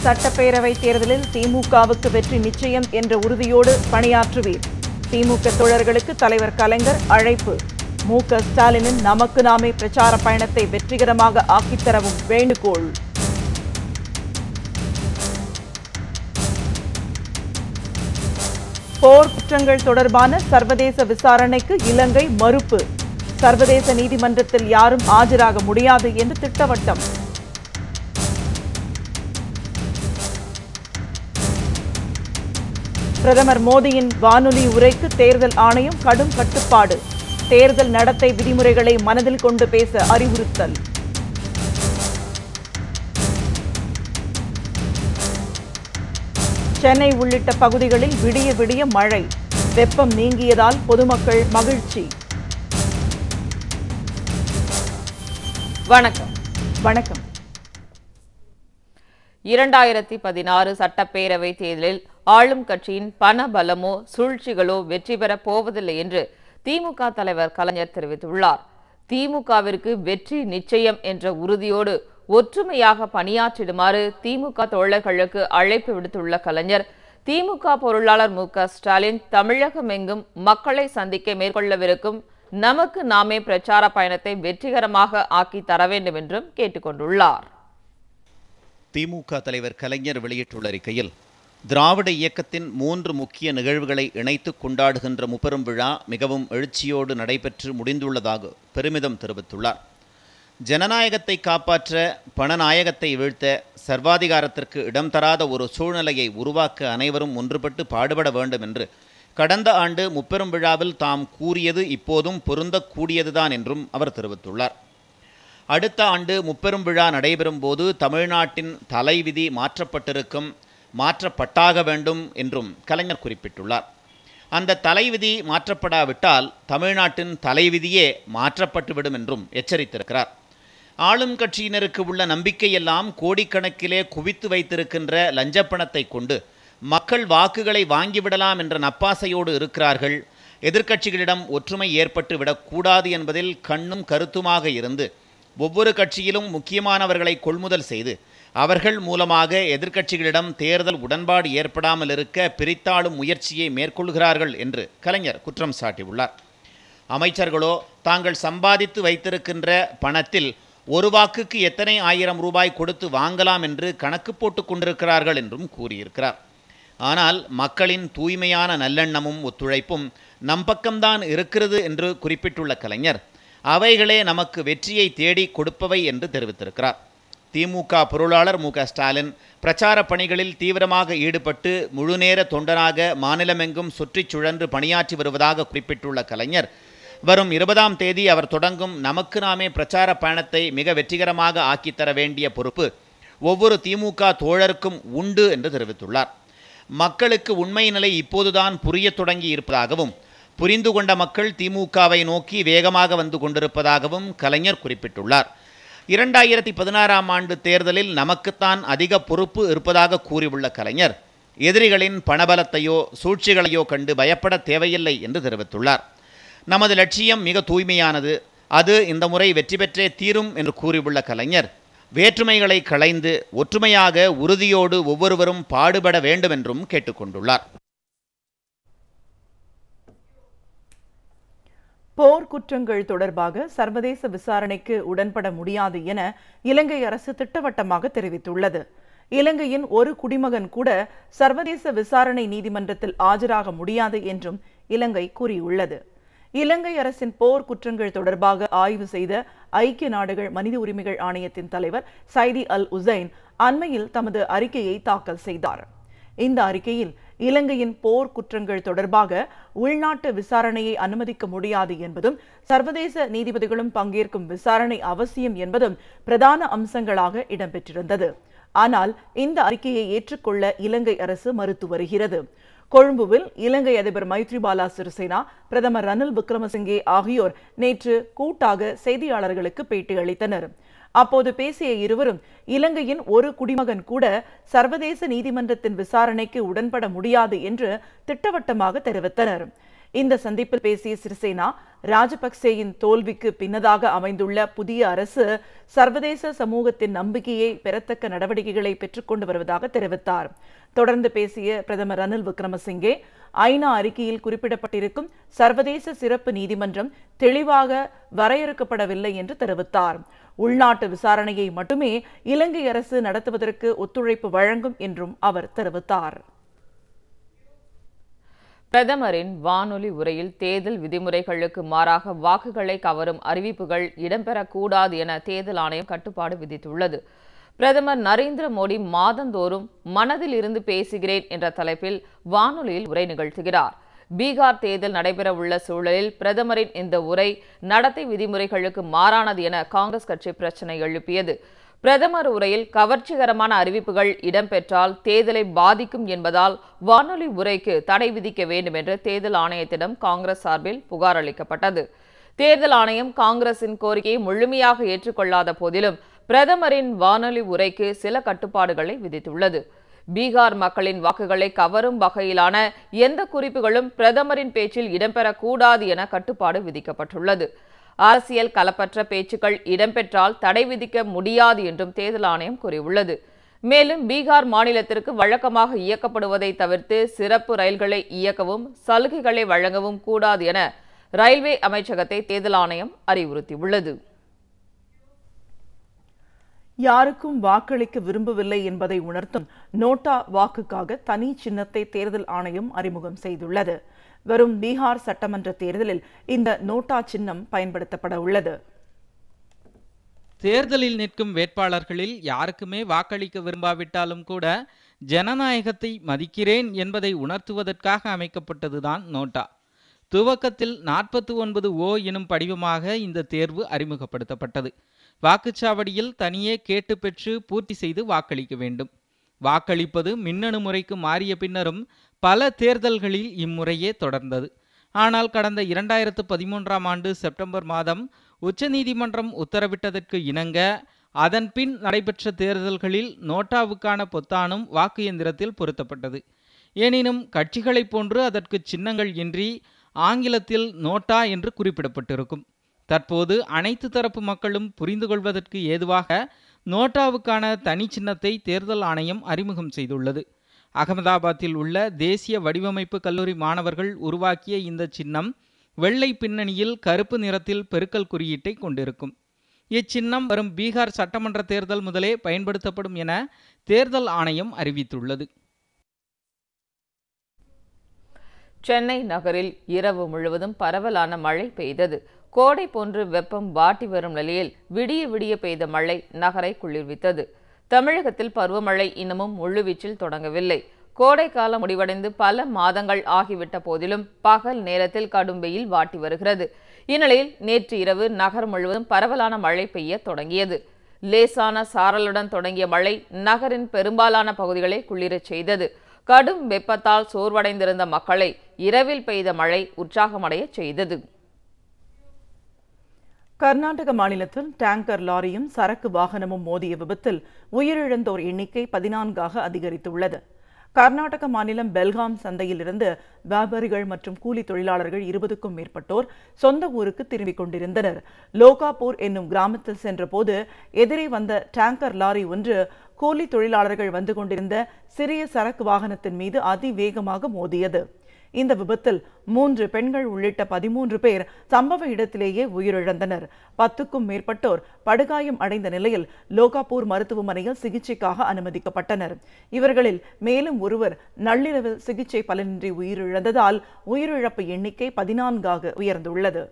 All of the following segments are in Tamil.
சட்டப்பேரவை தேர்தலில் திமுகவுக்கு வெற்றி நிச்சயம் என்ற உறுதியோடு பணியாற்றுவீர் திமுக தோழர்களுக்கு தலைவர் கலைஞர் அழைப்பு மு க ஸ்டாலினின் நமக்கு நாமே பிரச்சார பயணத்தை வெற்றிகரமாக ஆக்கித்தரவும் வேண்டுகோள் போர் குற்றங்கள் தொடர்பான சர்வதேச விசாரணைக்கு இலங்கை மறுப்பு சர்வதேச நீதிமன்றத்தில் யாரும் ஆஜராக முடியாது என்று திட்டவட்டம் பிரதமர் மோடியின் வானொலி உரைக்கு தேர்தல் ஆணையம் கடும் கட்டுப்பாடு தேர்தல் நடத்தை விதிமுறைகளை மனதில் கொண்டு பேச அறிவுறுத்தல் சென்னை உள்ளிட்ட பகுதிகளில் விடிய விடிய மழை வெப்பம் நீங்கியதால் பொதுமக்கள் மகிழ்ச்சி வணக்கம் வணக்கம் இரண்டாயிரத்தி பதினாறு சட்டப்பேரவை தேர்தலில் ஆளும் கட்சியின் பண பலமோ சூழ்ச்சிகளோ வெற்றி பெறப் போவதில்லை என்று திமுக தலைவர் கலைஞர் தெரிவித்துள்ளார் திமுகவிற்கு வெற்றி நிச்சயம் என்ற உறுதியோடு ஒற்றுமையாக பணியாற்றிடுமாறு திமுக தோழர்களுக்கு அழைப்பு விடுத்துள்ள கலைஞர் திமுக பொருளாளர் மு க ஸ்டாலின் தமிழகமெங்கும் மக்களை சந்திக்க மேற்கொள்ளவிருக்கும் நமக்கு நாமே பிரச்சார பயணத்தை வெற்றிகரமாக ஆக்கி தர வேண்டும் என்றும் கேட்டுக்கொண்டுள்ளார் திமுக தலைவர் கலைஞர் வெளியிட்டுள்ள அறிக்கையில் திராவிட இயக்கத்தின் மூன்று முக்கிய நிகழ்வுகளை இணைத்து கொண்டாடுகின்ற முப்பெரும் விழா மிகவும் எழுச்சியோடு நடைபெற்று முடிந்துள்ளதாக பெருமிதம் தெரிவித்துள்ளார் ஜனநாயகத்தை காப்பாற்ற பணநாயகத்தை வீழ்த்த சர்வாதிகாரத்திற்கு இடம் தராத ஒரு சூழ்நிலையை உருவாக்க அனைவரும் ஒன்றுபட்டு பாடுபட வேண்டும் என்று கடந்த ஆண்டு முப்பெரும் விழாவில் தாம் கூறியது இப்போதும் பொருந்தக்கூடியதுதான் என்றும் அவர் தெரிவித்துள்ளார் அடுத்த ஆண்டு முப்பெரும் விழா நடைபெறும் போது தமிழ்நாட்டின் தலைவிதி மாற்றப்பட்டிருக்கும் மாற்றப்பட்டாக வேண்டும் என்றும் கலைஞர் குறிப்பிட்டுள்ளார் அந்த தலைவிதி மாற்றப்படாவிட்டால் தமிழ்நாட்டின் தலைவிதியே மாற்றப்பட்டுவிடும் என்றும் எச்சரித்திருக்கிறார் ஆளும் கட்சியினருக்கு உள்ள நம்பிக்கையெல்லாம் கோடிக்கணக்கிலே குவித்து வைத்திருக்கின்ற லஞ்சப்பணத்தை கொண்டு மக்கள் வாக்குகளை வாங்கிவிடலாம் என்ற நப்பாசையோடு இருக்கிறார்கள் எதிர்க்கட்சிகளிடம் ஒற்றுமை ஏற்பட்டு விடக்கூடாது என்பதில் கண்ணும் கருத்துமாக இருந்து ஒவ்வொரு கட்சியிலும் முக்கியமானவர்களை கொள்முதல் செய்து அவர்கள் மூலமாக எதிர்க்கட்சிகளிடம் தேர்தல் உடன்பாடு ஏற்படாமல் இருக்க பிரித்தாளும் முயற்சியை மேற்கொள்கிறார்கள் என்று கலைஞர் குற்றம் சாட்டியுள்ளார் அமைச்சர்களோ தாங்கள் சம்பாதித்து வைத்திருக்கின்ற பணத்தில் ஒரு வாக்குக்கு எத்தனை ஆயிரம் ரூபாய் கொடுத்து வாங்கலாம் என்று கணக்கு போட்டு கொண்டிருக்கிறார்கள் என்றும் கூறியிருக்கிறார் ஆனால் மக்களின் தூய்மையான நல்லெண்ணமும் ஒத்துழைப்பும் நம் பக்கம்தான் இருக்கிறது என்று குறிப்பிட்டுள்ள கலைஞர் அவைகளே நமக்கு வெற்றியை தேடி கொடுப்பவை என்று தெரிவித்திருக்கிறார் திமுக பொருளாளர் மு க ஸ்டாலின் பிரச்சார பணிகளில் தீவிரமாக ஈடுபட்டு முழுநேர தொண்டனாக மாநிலமெங்கும் சுற்றிச் சுழன்று பணியாற்றி வருவதாக குறிப்பிட்டுள்ள கலைஞர் வரும் இருபதாம் தேதி அவர் தொடங்கும் நமக்கு நாமே பிரச்சார பயணத்தை மிக வெற்றிகரமாக ஆக்கித்தர வேண்டிய பொறுப்பு ஒவ்வொரு திமுக தோழருக்கும் உண்டு என்று தெரிவித்துள்ளார் மக்களுக்கு உண்மை நிலை இப்போதுதான் புரியத் தொடங்கி இருப்பதாகவும் புரிந்து கொண்ட மக்கள் திமுகவை நோக்கி வேகமாக வந்து கொண்டிருப்பதாகவும் கலைஞர் குறிப்பிட்டுள்ளார் இரண்டாயிரத்தி பதினாறாம் ஆண்டு தேர்தலில் நமக்குத்தான் அதிக பொறுப்பு இருப்பதாக கூறியுள்ள கலைஞர் எதிரிகளின் பணபலத்தையோ சூழ்ச்சிகளையோ கண்டு பயப்பட தேவையில்லை என்று தெரிவித்துள்ளார் நமது லட்சியம் மிக தூய்மையானது அது இந்த முறை வெற்றி பெற்றே தீரும் என்று கூறியுள்ள கலைஞர் வேற்றுமைகளை களைந்து ஒற்றுமையாக உறுதியோடு ஒவ்வொருவரும் பாடுபட வேண்டும் என்றும் கேட்டுக்கொண்டுள்ளார் போர் குற்றங்கள் தொடர்பாக சர்வதேச விசாரணைக்கு உடன்பட முடியாது என இலங்கை அரசு திட்டவட்டமாக தெரிவித்துள்ளது இலங்கையின் ஒரு குடிமகன் கூட சர்வதேச விசாரணை நீதிமன்றத்தில் ஆஜராக முடியாது என்றும் இலங்கை கூறியுள்ளது இலங்கை அரசின் போர் குற்றங்கள் தொடர்பாக ஆய்வு செய்த ஐக்கிய நாடுகள் மனித உரிமைகள் ஆணையத்தின் தலைவர் சைதி அல் உசைன் அண்மையில் தமது அறிக்கையை தாக்கல் செய்தார் இந்த அறிக்கையில் இலங்கையின் போர் குற்றங்கள் தொடர்பாக உள்நாட்டு விசாரணையை அனுமதிக்க முடியாது என்பதும் சர்வதேச நீதிபதிகளும் பங்கேற்கும் விசாரணை அவசியம் என்பதும் பிரதான அம்சங்களாக இடம்பெற்றிருந்தது ஆனால் இந்த அறிக்கையை ஏற்றுக்கொள்ள இலங்கை அரசு மறுத்து வருகிறது கொழும்புவில் இலங்கை அதிபர் மைத்ரிபாலா சிறிசேனா பிரதமர் ரணில் விக்ரமசிங்கே ஆகியோர் நேற்று கூட்டாக செய்தியாளர்களுக்கு பேட்டியளித்தனர் அப்போது பேசிய இருவரும் இலங்கையின் ஒரு குடிமகன் கூட சர்வதேச நீதிமன்றத்தின் விசாரணைக்கு உடன்பட முடியாது என்று திட்டவட்டமாக தெரிவித்தனர் இந்த சந்திப்பில் பேசிய சிறிசேனா ராஜபக்சேயின் தோல்விக்கு பின்னதாக அமைந்துள்ள புதிய அரசு சர்வதேச சமூகத்தின் நம்பிக்கையை பெறத்தக்க நடவடிக்கைகளை பெற்றுக்கொண்டு வருவதாக தெரிவித்தார் தொடர்ந்து பேசிய பிரதமர் ரணில் விக்ரமசிங்கே ஐநா அறிக்கையில் குறிப்பிடப்பட்டிருக்கும் சர்வதேச சிறப்பு நீதிமன்றம் தெளிவாக வரையறுக்கப்படவில்லை என்று தெரிவித்தார் உள்நாட்டு விசாரணையை மட்டுமே இலங்கை அரசு நடத்துவதற்கு ஒத்துழைப்பு வழங்கும் என்றும் அவர் தெரிவித்தார் பிரதமரின் வானொலி உரையில் தேர்தல் விதிமுறைகளுக்கு மாறாக வாக்குகளை கவரும் அறிவிப்புகள் இடம்பெறக்கூடாது என தேர்தல் ஆணையம் கட்டுப்பாடு விதித்துள்ளது பிரதமர் நரேந்திர மோடி மாதந்தோறும் மனதில் இருந்து பேசுகிறேன் என்ற தலைப்பில் வானொலியில் உரை நிகழ்த்துகிறார் பீகார் தேர்தல் நடைபெறவுள்ள சூழலில் பிரதமரின் இந்த உரை நடத்தை விதிமுறைகளுக்கு மாறானது என காங்கிரஸ் கட்சி பிரச்சனை எழுப்பியது பிரதமர் உரையில் கவர்ச்சிகரமான அறிவிப்புகள் இடம்பெற்றால் தேர்தலை பாதிக்கும் என்பதால் வானொலி உரைக்கு தடை விதிக்க வேண்டும் என்று தேர்தல் ஆணையத்திடம் காங்கிரஸ் சார்பில் புகார் அளிக்கப்பட்டது தேர்தல் ஆணையம் காங்கிரசின் கோரிக்கையை முழுமையாக ஏற்றுக்கொள்ளாத போதிலும் பிரதமரின் வானொலி உரைக்கு சில கட்டுப்பாடுகளை விதித்துள்ளது பீகார் மக்களின் வாக்குகளை கவரும் வகையிலான எந்த குறிப்புகளும் பிரதமரின் பேச்சில் இடம்பெறக்கூடாது என கட்டுப்பாடு விதிக்கப்பட்டுள்ளது அரசியல் கலப்பற்ற பேச்சுக்கள் இடம்பெற்றால் தடை விதிக்க முடியாது என்றும் தேர்தல் ஆணையம் கூறியுள்ளது மேலும் பீகார் மாநிலத்திற்கு வழக்கமாக இயக்கப்படுவதை தவிர்த்து சிறப்பு ரயில்களை இயக்கவும் சலுகைகளை வழங்கவும் கூடாது என ரயில்வே அமைச்சகத்தை தேர்தல் ஆணையம் அறிவுறுத்தியுள்ளது யாருக்கும் வாக்களிக்க விரும்பவில்லை என்பதை உணர்த்தும் நோட்டா வாக்குக்காக தனி சின்னத்தை தேர்தல் ஆணையம் அறிமுகம் செய்துள்ளது வரும் பீகார் சட்டமன்ற தேர்தலில் இந்த நோட்டா சின்னம் பயன்படுத்தப்பட உள்ளது தேர்தலில் நிற்கும் வேட்பாளர்களில் யாருக்குமே வாக்களிக்க விரும்பாவிட்டாலும் கூட ஜனநாயகத்தை மதிக்கிறேன் என்பதை உணர்த்துவதற்காக அமைக்கப்பட்டதுதான் நோட்டா துவக்கத்தில் நாற்பத்தி ஒன்பது ஓ எனும் படிவமாக இந்த தேர்வு அறிமுகப்படுத்தப்பட்டது வாக்குச்சாவடியில் தனியே கேட்டு பெற்று பூர்த்தி செய்து வாக்களிக்க வேண்டும் வாக்களிப்பது மின்னணு முறைக்கு மாறிய பின்னரும் பல தேர்தல்களில் இம்முறையே தொடர்ந்தது ஆனால் கடந்த இரண்டாயிரத்து பதிமூன்றாம் ஆண்டு செப்டம்பர் மாதம் உச்சநீதிமன்றம் உத்தரவிட்டதற்கு இணங்க அதன் பின் நடைபெற்ற தேர்தல்களில் நோட்டாவுக்கான பொத்தானும் வாக்கு எந்திரத்தில் பொருத்தப்பட்டது எனினும் கட்சிகளைப் போன்று அதற்கு சின்னங்கள் இன்றி ஆங்கிலத்தில் நோட்டா என்று குறிப்பிடப்பட்டிருக்கும் தற்போது அனைத்து தரப்பு மக்களும் புரிந்து கொள்வதற்கு ஏதுவாக நோட்டாவுக்கான தனி சின்னத்தை தேர்தல் ஆணையம் அறிமுகம் செய்துள்ளது அகமதாபாத்தில் உள்ள தேசிய வடிவமைப்பு கல்லூரி மாணவர்கள் உருவாக்கிய இந்த சின்னம் வெள்ளை பின்னணியில் கருப்பு நிறத்தில் பெருக்கல் குறியீட்டை கொண்டிருக்கும் இச்சின்னம் வரும் பீகார் சட்டமன்ற தேர்தல் முதலே பயன்படுத்தப்படும் என தேர்தல் ஆணையம் அறிவித்துள்ளது சென்னை நகரில் இரவு முழுவதும் பரவலான மழை பெய்தது கோடை போன்று வெப்பம் வாட்டி வரும் நிலையில் விடிய விடிய பெய்த மழை நகரை குளிர்வித்தது தமிழகத்தில் பருவமழை இன்னமும் முழுவீச்சில் தொடங்கவில்லை கோடை காலம் முடிவடைந்து பல மாதங்கள் ஆகிவிட்ட போதிலும் பகல் நேரத்தில் கடும் வெயில் வாட்டி வருகிறது இந்நிலையில் நேற்று இரவு நகர் முழுவதும் பரவலான மழை பெய்ய தொடங்கியது லேசான சாரலுடன் தொடங்கிய மழை நகரின் பெரும்பாலான பகுதிகளை குளிரச் செய்தது கடும் வெப்பத்தால் சோர்வடைந்திருந்த மக்களை இரவில் பெய்த மழை உற்சாகமடைய செய்தது கர்நாடக மாநிலத்தில் டேங்கர் லாரியும் சரக்கு வாகனமும் மோதிய விபத்தில் உயிரிழந்தோர் எண்ணிக்கை பதினான்காக அதிகரித்துள்ளது கர்நாடக மாநிலம் பெல்காம் சந்தையிலிருந்து வியாபாரிகள் மற்றும் கூலி தொழிலாளர்கள் இருபதுக்கும் மேற்பட்டோர் சொந்த ஊருக்கு திரும்பிக் கொண்டிருந்தனர் லோகாபூர் என்னும் கிராமத்தில் சென்றபோது எதிரே வந்த டேங்கர் லாரி ஒன்று கூலி தொழிலாளர்கள் வந்து கொண்டிருந்த சிறிய சரக்கு வாகனத்தின் மீது அதிவேகமாக மோதியது இந்த விபத்தில் மூன்று பெண்கள் உள்ளிட்ட பதிமூன்று பேர் சம்பவ இடத்திலேயே உயிரிழந்தனர் பத்துக்கும் மேற்பட்டோர் படுகாயம் அடைந்த நிலையில் லோகாபூர் மருத்துவமனையில் சிகிச்சைக்காக அனுமதிக்கப்பட்டனர் இவர்களில் மேலும் ஒருவர் நள்ளிரவில் சிகிச்சை பலனின்றி உயிரிழந்ததால் உயிரிழப்பு எண்ணிக்கை பதினான்காக உயர்ந்துள்ளது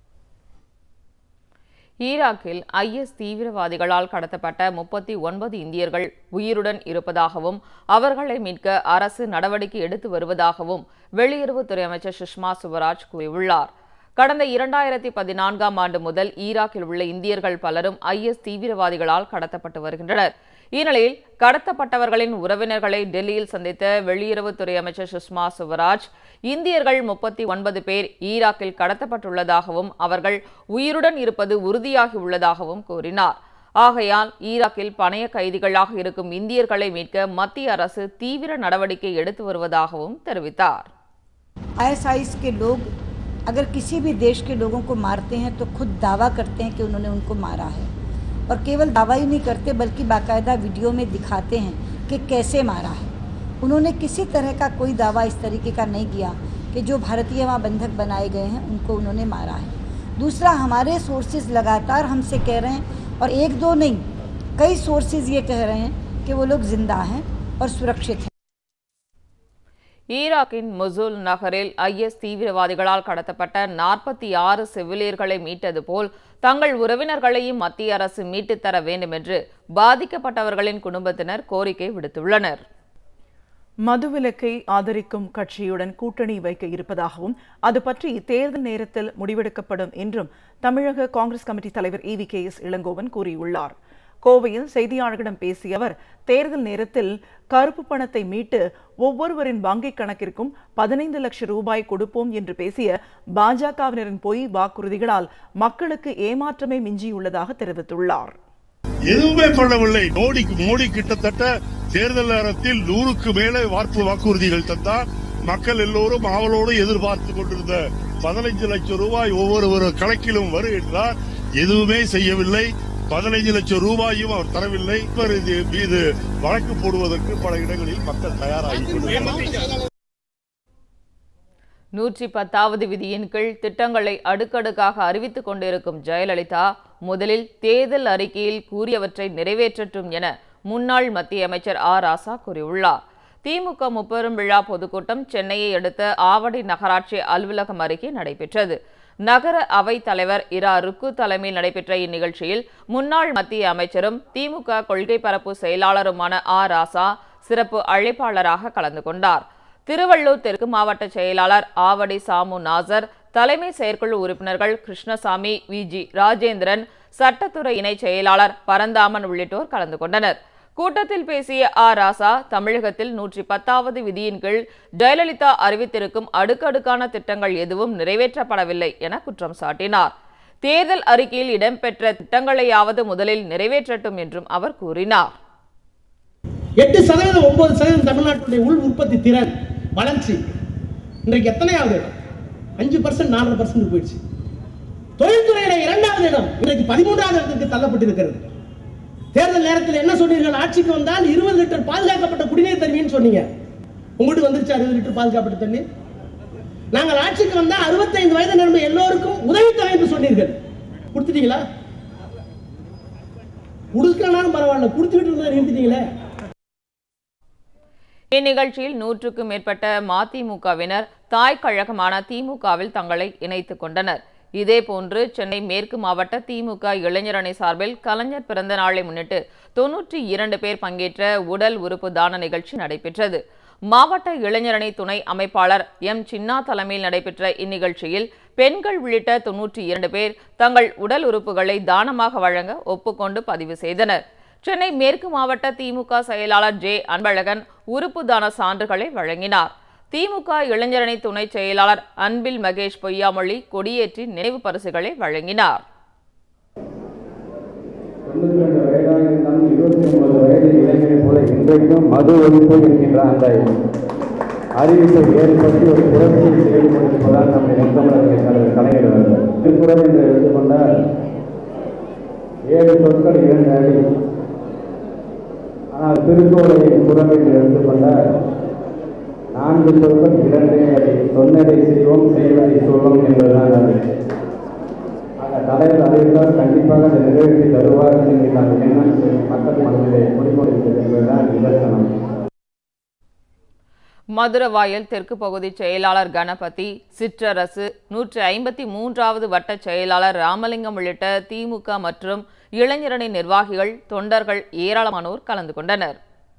ஈராக்கில் ஐஎஸ் தீவிரவாதிகளால் கடத்தப்பட்ட முப்பத்தி ஒன்பது இந்தியர்கள் உயிருடன் இருப்பதாகவும் அவர்களை மீட்க அரசு நடவடிக்கை எடுத்து வருவதாகவும் வெளியுறவுத்துறை அமைச்சர் சுஷ்மா சுவராஜ் கூறியுள்ளார் கடந்த இரண்டாயிரத்தி பதினான்காம் ஆண்டு முதல் ஈராக்கில் உள்ள இந்தியர்கள் பலரும் ஐஎஸ் தீவிரவாதிகளால் கடத்தப்பட்டு வருகின்றனர் இந்நிலையில் கடத்தப்பட்டவர்களின் உறவினர்களை டெல்லியில் சந்தித்த வெளியுறவுத்துறை அமைச்சர் சுஷ்மா சுவராஜ் இந்தியர்கள் முப்பத்தி ஒன்பது பேர் ஈராக்கில் கடத்தப்பட்டுள்ளதாகவும் அவர்கள் உயிருடன் இருப்பது உறுதியாகியுள்ளதாகவும் கூறினார் ஆகையால் ஈராக்கில் பணைய கைதிகளாக இருக்கும் இந்தியர்களை மீட்க மத்திய அரசு தீவிர நடவடிக்கை எடுத்து வருவதாகவும் தெரிவித்தார் आईएसआईस के लोग अगर किसी भी देश के लोगों को मारते हैं तो खुद दावा करते हैं कि उन्होंने उनको मारा है और केवल दावा ही नहीं करते बल्कि बाकायदा वीडियो में दिखाते हैं कि कैसे मारा है उन्होंने किसी तरह का कोई दावा इस तरीके का नहीं किया कि जो भारतीय वहाँ बंधक बनाए गए हैं उनको उन्होंने मारा है दूसरा हमारे सोर्सेज लगातार हमसे कह रहे हैं और एक दो नहीं कई सोर्सेज ये कह रहे हैं कि वो लोग जिंदा हैं और सुरक्षित हैं ஈராக்கின் மொசூல் நகரில் ஐஎஸ் தீவிரவாதிகளால் கடத்தப்பட்ட நாற்பத்தி ஆறு செவிலியர்களை மீட்டது போல் தங்கள் உறவினர்களையும் மத்திய அரசு மீட்டுத் தர வேண்டும் என்று பாதிக்கப்பட்டவர்களின் குடும்பத்தினர் கோரிக்கை விடுத்துள்ளனர் மதுவிலக்கை ஆதரிக்கும் கட்சியுடன் கூட்டணி வைக்க இருப்பதாகவும் அது பற்றி தேர்தல் நேரத்தில் முடிவெடுக்கப்படும் என்றும் தமிழக காங்கிரஸ் கமிட்டி தலைவர் இவி கே எஸ் இளங்கோவன் கூறியுள்ளார் கோவையில் செய்தியாளர்களிடம் பேசிய அவர் தேர்தல் நேரத்தில் கருப்பு பணத்தை மீட்டு ஒவ்வொருவரின் வங்கிக் கணக்கிற்கும் பதினைந்து லட்சம் ரூபாய் கொடுப்போம் என்று பேசிய பாஜகவினரின் பொய் வாக்குறுதிகளால் மக்களுக்கு ஏமாற்றமே மிஞ்சியுள்ளதாக தெரிவித்துள்ளார் எதுவுமே பண்ணவில்லை மோடி மோடி கிட்டத்தட்ட தேர்தல் நேரத்தில் நூறுக்கு மேலே வார்ப்பு வாக்குறுதிகள் தந்தார் மக்கள் எல்லோரும் ஆவலோடு எதிர்பார்த்து கொண்டிருந்த பதினைஞ்சு லட்சம் ரூபாய் ஒவ்வொரு கணக்கிலும் வரும் என்றார் எதுவுமே செய்யவில்லை பதினைஞ்சு லட்சம் ரூபாயும் அவர் தரவில்லை இவர் இது மீது வழக்கு போடுவதற்கு பல இடங்களில் மக்கள் தயாராகி கொண்டிருக்கிறார் நூற்றி பத்தாவது விதியின் கீழ் திட்டங்களை அடுக்கடுக்காக அறிவித்துக் கொண்டிருக்கும் ஜெயலலிதா முதலில் தேர்தல் அறிக்கையில் கூறியவற்றை நிறைவேற்றட்டும் என முன்னாள் மத்திய அமைச்சர் ஆ ராசா கூறியுள்ளார் திமுக முப்பெரும் விழா பொதுக்கூட்டம் சென்னையை அடுத்த ஆவடி நகராட்சி அலுவலகம் அருகே நடைபெற்றது நகர அவைத் தலைவர் இரா ருக்கு தலைமையில் நடைபெற்ற இந்நிகழ்ச்சியில் முன்னாள் மத்திய அமைச்சரும் திமுக கொள்கை பரப்பு செயலாளருமான ஆ ராசா சிறப்பு அழைப்பாளராக கலந்து கொண்டார் திருவள்ளூர் தெற்கு மாவட்ட செயலாளர் ஆவடி சாமு நாசர் தலைமை செயற்குழு உறுப்பினர்கள் கிருஷ்ணசாமி விஜி ராஜேந்திரன் சட்டத்துறை இணை செயலாளர் பரந்தாமன் உள்ளிட்டோர் கலந்து கொண்டனர் கூட்டத்தில் பேசிய ஆ ராசா தமிழகத்தில் நூற்றி பத்தாவது விதியின் கீழ் ஜெயலலிதா அறிவித்திருக்கும் அடுக்கடுக்கான திட்டங்கள் எதுவும் நிறைவேற்றப்படவில்லை என குற்றம் சாட்டினார் தேர்தல் அறிக்கையில் இடம்பெற்ற திட்டங்களையாவது முதலில் நிறைவேற்றட்டும் என்றும் அவர் கூறினார் எட்டு சதவீதம் ஒன்பது சதவீதம் தமிழ்நாட்டுடைய உள் உற்பத்தி திறன் வளர்ச்சி இன்றைக்கு எத்தனையாவது இடம் அஞ்சு பர்சன்ட் நாலரை பர்சன்ட் போயிடுச்சு தொழில்துறையில இரண்டாவது இடம் இன்றைக்கு பதிமூன்றாவது இடத்துக்கு தள்ளப்பட்டிருக்கிறது தேர்தல் நேரத்தில் என்ன சொன்னீர்கள் ஆட்சிக்கு வந்தால் இருபது லிட்டர் பாதுகாக்கப்பட்ட குடிநீர் தருவீன்னு சொன்னீங்க உங்கள்கிட்ட வந்துருச்சு அறுபது லிட்டர் பாதுகாக்கப்பட்ட தண்ணீர் நாங்கள் ஆட்சிக்கு வந்தால் அறுபத்தைந்து வயது நிரம்ப எல்லோருக்கும் உதவித்தொகை என்று சொன்னீர்கள் கொடுத்துட்டீங்களா கொடுக்கலனாலும் பரவாயில்ல கொடுத்துக்கிட்டு இருந்ததை நிறுத்திட்டீங்களே இந்நிகழ்ச்சியில் நூற்றுக்கும் மேற்பட்ட மதிமுகவினர் தாய் கழகமான திமுகவில் தங்களை இணைத்துக் கொண்டனர் இதேபோன்று சென்னை மேற்கு மாவட்ட திமுக இளைஞரணி சார்பில் கலைஞர் பிறந்த நாளை முன்னிட்டு தொன்னூற்றி இரண்டு பேர் பங்கேற்ற உடல் உறுப்பு தான நிகழ்ச்சி நடைபெற்றது மாவட்ட இளைஞரணி துணை அமைப்பாளர் எம் சின்னா தலைமையில் நடைபெற்ற இந்நிகழ்ச்சியில் பெண்கள் உள்ளிட்ட தொன்னூற்றி இரண்டு பேர் தங்கள் உடல் உறுப்புகளை தானமாக வழங்க ஒப்புக்கொண்டு பதிவு செய்தனர் சென்னை மேற்கு மாவட்ட திமுக செயலாளர் ஜே அன்பழகன் உறுப்பு தான சான்றுகளை வழங்கினார் திமுக இளைஞரணி துணை செயலாளர் அன்பில் மகேஷ் பொய்யாமொழி கொடியேற்றி நினைவு பரிசுகளை வழங்கினார் தொண்ணூற்றி ரெண்டு வயதாக இருந்தாலும் இருபத்தி ஒன்பது வயது இளைஞரை போல இன்றைக்கும் மது ஒழிப்பு என்கின்ற அந்த அறிவிப்பை ஏற்படுத்தி ஒரு புரட்சியை செயல்படுத்துவதால் நம்முடைய நெத்தமிழர்களை தலைவர் கலைஞர் அவர்கள் திருக்குறள் என்று எடுத்துக்கொண்ட ஏழு சொற்கள் இரண்டு அடி ஆனால் திருக்குறளை குரல் என்று எடுத்துக்கொண்ட நான்கு சொற்கள் இரண்டே அடி சொன்னதை செய்வோம் செய்வதை சொல்வோம் என்பதுதான் அது அந்த தலைவர் அறிவித்தால் கண்டிப்பாக அந்த நிறைவேற்றி தருவார் என்கிற அந்த எண்ணம் மக்கள் மனதிலே குடிக்கொண்டிருக்கிறது என்பதுதான் நிதர்சனம் மதுரவாயல் தெற்கு பகுதி செயலாளர் கணபதி சிற்றரசு நூற்றி ஐம்பத்தி மூன்றாவது வட்ட செயலாளர் ராமலிங்கம் உள்ளிட்ட திமுக மற்றும் இளைஞரணி நிர்வாகிகள் தொண்டர்கள் ஏராளமானோர் கலந்து கொண்டனர்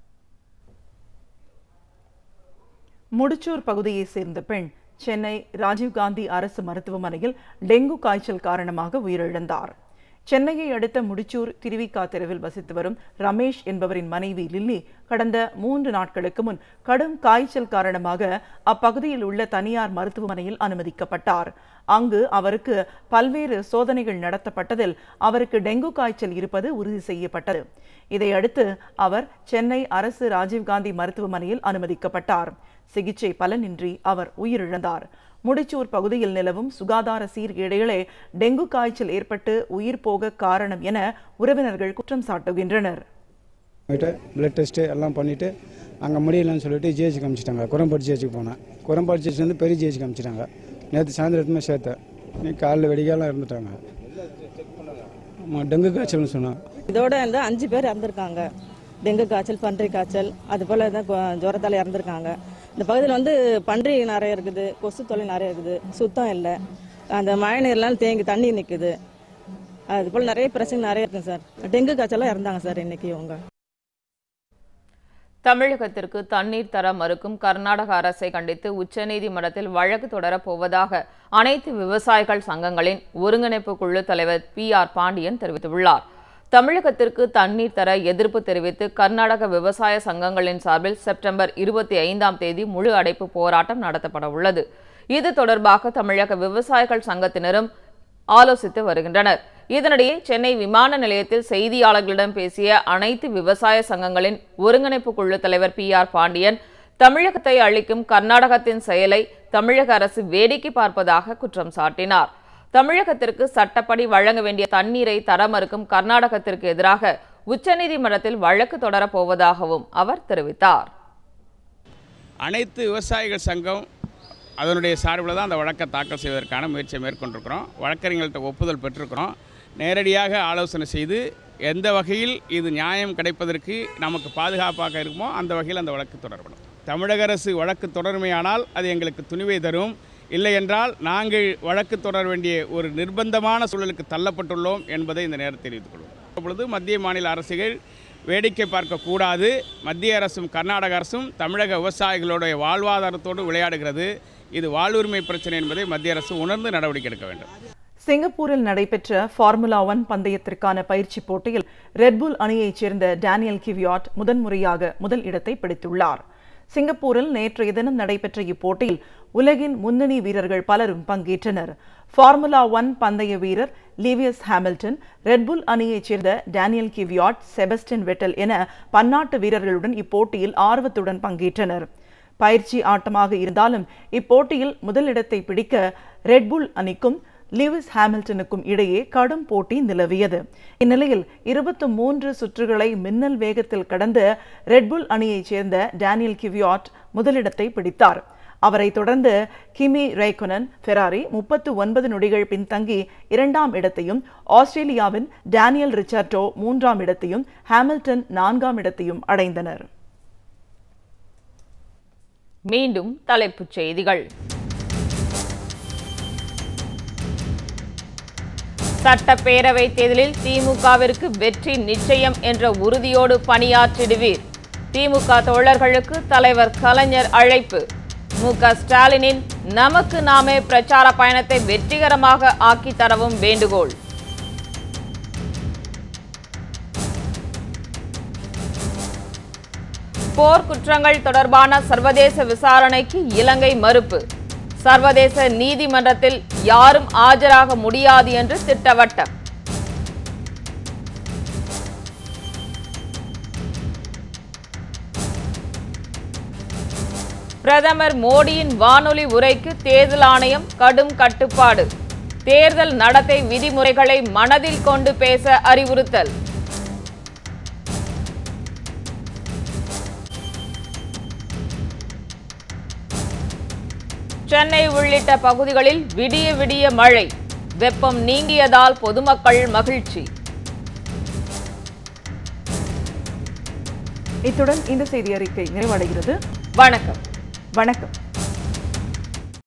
முடிச்சூர் பகுதியைச் சேர்ந்த பெண் சென்னை ராஜீவ்காந்தி அரசு மருத்துவமனையில் டெங்கு காய்ச்சல் காரணமாக உயிரிழந்தார் சென்னையை அடுத்த முடிச்சூர் திருவிக்கா தெருவில் வசித்து வரும் ரமேஷ் என்பவரின் மனைவி லில்லி கடந்த மூன்று நாட்களுக்கு முன் கடும் காய்ச்சல் காரணமாக அப்பகுதியில் உள்ள தனியார் மருத்துவமனையில் அனுமதிக்கப்பட்டார் அங்கு அவருக்கு பல்வேறு சோதனைகள் நடத்தப்பட்டதில் அவருக்கு டெங்கு காய்ச்சல் இருப்பது உறுதி செய்யப்பட்டது இதையடுத்து அவர் சென்னை அரசு ராஜீவ்காந்தி மருத்துவமனையில் அனுமதிக்கப்பட்டார் சிகிச்சை பலனின்றி அவர் உயிரிழந்தார் முடிச்சூர் பகுதியில் நிலவும் சுகாதார சீர்கேடுகளே டெங்கு காய்ச்சல் ஏற்பட்டு உயிர் போக காரணம் என உறவினர்கள் குற்றம் சாட்டுகின்றனர் போயிட்டு பிளட் டெஸ்ட்டு எல்லாம் பண்ணிவிட்டு அங்கே முடியலன்னு சொல்லிட்டு ஜிஹெச்சுக்கு அமிச்சிட்டாங்க குரம்பாடு ஜிஹெச்சுக்கு போனேன் குரம்பாடு ஜிஹெச் வந்து பெரிய ஜிஹெச்சுக்கு அமிச்சிட்டாங்க நேற்று சாயந்தரம் எடுத்துமே சேர்த்தேன் நீ காலைல வெடிக்காலாம் இருந்துட்டாங்க ஆமாம் டெங்கு காய்ச்சல்னு சொன்னாங்க இதோட வந்து அஞ்சு பேர் இறந்துருக்காங்க டெங்கு காய்ச்சல் பன்றி காய்ச்சல் அது போல் தான் ஜுரத்தால் இறந்துருக்காங்க இந்த பகுதியில் வந்து பன்றி நிறைய இருக்குது கொசு தொல்லை நிறைய இருக்குது சுத்தம் இல்லை அந்த மழை நீர்லாம் தேங்கி தண்ணி நிற்குது அது போல் நிறைய பிரச்சனை நிறைய இருக்குங்க சார் டெங்கு காய்ச்சலாம் இறந்தாங்க சார் இன்னைக்கு இவங்க தமிழகத்திற்கு தண்ணீர் தர மறுக்கும் கர்நாடக அரசை கண்டித்து உச்சநீதிமன்றத்தில் வழக்கு தொடரப் போவதாக அனைத்து விவசாயிகள் சங்கங்களின் ஒருங்கிணைப்பு குழு தலைவர் பி ஆர் பாண்டியன் தெரிவித்துள்ளார் தமிழகத்திற்கு தண்ணீர் தர எதிர்ப்பு தெரிவித்து கர்நாடக விவசாய சங்கங்களின் சார்பில் செப்டம்பர் இருபத்தி ஐந்தாம் தேதி முழு அடைப்பு போராட்டம் நடத்தப்பட உள்ளது இது தொடர்பாக தமிழக விவசாயிகள் சங்கத்தினரும் ஆலோசித்து வருகின்றனர் இதனிடையே சென்னை விமான நிலையத்தில் செய்தியாளர்களிடம் பேசிய அனைத்து விவசாய சங்கங்களின் ஒருங்கிணைப்பு குழு தலைவர் பி ஆர் பாண்டியன் தமிழகத்தை அளிக்கும் கர்நாடகத்தின் செயலை தமிழக அரசு வேடிக்கை பார்ப்பதாக குற்றம் சாட்டினார் தமிழகத்திற்கு சட்டப்படி வழங்க வேண்டிய தண்ணீரை தர மறுக்கும் கர்நாடகத்திற்கு எதிராக உச்சநீதிமன்றத்தில் வழக்கு தொடரப் போவதாகவும் அவர் தெரிவித்தார் அனைத்து விவசாயிகள் சங்கம் அதனுடைய சார்பில் தான் அந்த வழக்கை தாக்கல் செய்வதற்கான முயற்சியை மேற்கொண்டிருக்கிறோம் வழக்கறிஞர்கள்ட்ட ஒப்புதல் பெற்றிருக்கிறோம் நேரடியாக ஆலோசனை செய்து எந்த வகையில் இது நியாயம் கிடைப்பதற்கு நமக்கு பாதுகாப்பாக இருக்குமோ அந்த வகையில் அந்த வழக்கு தொடரப்படும் தமிழக அரசு வழக்கு தொடர்மையானால் அது எங்களுக்கு துணிவை தரும் இல்லை என்றால் நாங்கள் வழக்கு தொடர வேண்டிய ஒரு நிர்பந்தமான சூழலுக்கு தள்ளப்பட்டுள்ளோம் என்பதை இந்த நேரத்தில் தெரிவித்துக் கொள்வோம் அப்பொழுது மத்திய மாநில அரசுகள் வேடிக்கை பார்க்கக்கூடாது மத்திய அரசும் கர்நாடக அரசும் தமிழக விவசாயிகளுடைய வாழ்வாதாரத்தோடு விளையாடுகிறது இது வாழ்வுரிமை பிரச்சனை என்பதை மத்திய அரசு உணர்ந்து நடவடிக்கை எடுக்க வேண்டும் சிங்கப்பூரில் நடைபெற்ற ஃபார்முலா ஒன் பந்தயத்திற்கான பயிற்சி போட்டியில் ரெட்புல் அணியைச் சேர்ந்த டேனியல் கிவியாட் முதன்முறையாக முதல் இடத்தை பிடித்துள்ளார் சிங்கப்பூரில் நேற்றைய தினம் நடைபெற்ற இப்போட்டியில் உலகின் முன்னணி வீரர்கள் பலரும் பங்கேற்றனர் ஃபார்முலா ஒன் பந்தய வீரர் லீவியஸ் ஹாமில்டன் ரெட்புல் அணியைச் சேர்ந்த டேனியல் கிவியாட் செபஸ்டின் வெட்டல் என பன்னாட்டு வீரர்களுடன் இப்போட்டியில் ஆர்வத்துடன் பங்கேற்றனர் பயிற்சி ஆட்டமாக இருந்தாலும் இப்போட்டியில் முதலிடத்தை பிடிக்க ரெட்புல் அணிக்கும் லீவிஸ் ஹாமில்டனுக்கும் இடையே கடும் போட்டி நிலவியது இந்நிலையில் இருபத்தி மூன்று சுற்றுகளை மின்னல் வேகத்தில் கடந்த ரெட்புல் அணியைச் சேர்ந்த டேனியல் கிவியாட் முதலிடத்தை பிடித்தார் அவரை தொடர்ந்து கிமி ரைகுனன் ஃபெராரி முப்பத்து ஒன்பது நொடிகள் பின்தங்கி இரண்டாம் இடத்தையும் ஆஸ்திரேலியாவின் டேனியல் ரிச்சர்டோ மூன்றாம் இடத்தையும் ஹாமில்டன் நான்காம் இடத்தையும் அடைந்தனர் மீண்டும் தலைப்புச் செய்திகள் சட்டப்பேரவை தேர்தலில் திமுகவிற்கு வெற்றி நிச்சயம் என்ற உறுதியோடு பணியாற்றிடுவீர் திமுக தோழர்களுக்கு தலைவர் கலைஞர் அழைப்பு மு க ஸ்டாலினின் நமக்கு நாமே பிரச்சார பயணத்தை வெற்றிகரமாக ஆக்கி தரவும் வேண்டுகோள் போர் குற்றங்கள் தொடர்பான சர்வதேச விசாரணைக்கு இலங்கை மறுப்பு சர்வதேச நீதிமன்றத்தில் யாரும் ஆஜராக முடியாது என்று திட்டவட்டம் பிரதமர் மோடியின் வானொலி உரைக்கு தேர்தல் ஆணையம் கடும் கட்டுப்பாடு தேர்தல் நடத்தை விதிமுறைகளை மனதில் கொண்டு பேச அறிவுறுத்தல் சென்னை உள்ளிட்ட பகுதிகளில் விடிய விடிய மழை வெப்பம் நீங்கியதால் பொதுமக்கள் மகிழ்ச்சி இத்துடன் இந்த செய்தி அறிக்கை நிறைவடைகிறது வணக்கம் வணக்கம்